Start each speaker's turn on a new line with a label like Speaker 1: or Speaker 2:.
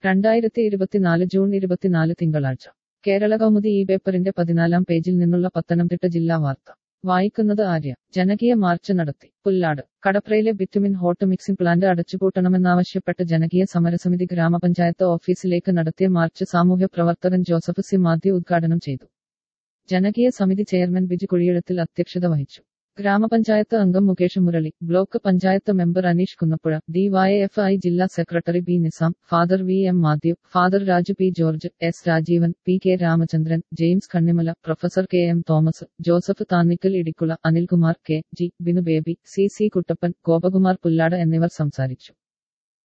Speaker 1: രണ്ടായിരത്തി ഇരുപത്തിനാല് ജൂൺ ഇരുപത്തിനാല് തിങ്കളാഴ്ച കേരള കൗമുദി ഈ പേപ്പറിന്റെ പതിനാലാം പേജിൽ നിന്നുള്ള പത്തനംതിട്ട ജില്ലാ വാർത്ത വായിക്കുന്നത് ആര്യ ജനകീയ മാർച്ച് നടത്തി പുല്ലാട് കടപ്രയിലെ ബിറ്റുമിൻ ഹോട്ട് മിക്സിംഗ് പ്ലാന്റ് അടച്ചുപൂട്ടണമെന്നാവശ്യപ്പെട്ട് ജനകീയ സമരസമിതി ഗ്രാമപഞ്ചായത്ത് ഓഫീസിലേക്ക് നടത്തിയ മാർച്ച് സാമൂഹ്യ പ്രവർത്തകൻ ജോസഫ് സി മാത്യു ഉദ്ഘാടനം ചെയ്തു ജനകീയ സമിതി ചെയർമാൻ ബിജു കുഴിയിടത്തിൽ അധ്യക്ഷത വഹിച്ചു ഗ്രാമപഞ്ചായത്ത് അംഗം Mukesh Murali block panchayat member Aneesh Kunnappuzha DYFI ജില്ലാ secretary B Nizam father V M Mathew father Raju P George S Rajeevan P K Ramachandran James Kannimala professor K M Thomas Joseph Thannickal Idicula Anilkumar K G Binu Baby C C Kuttappan Gopakumar Pullad എന്നിവർ സംസാരിച്ചു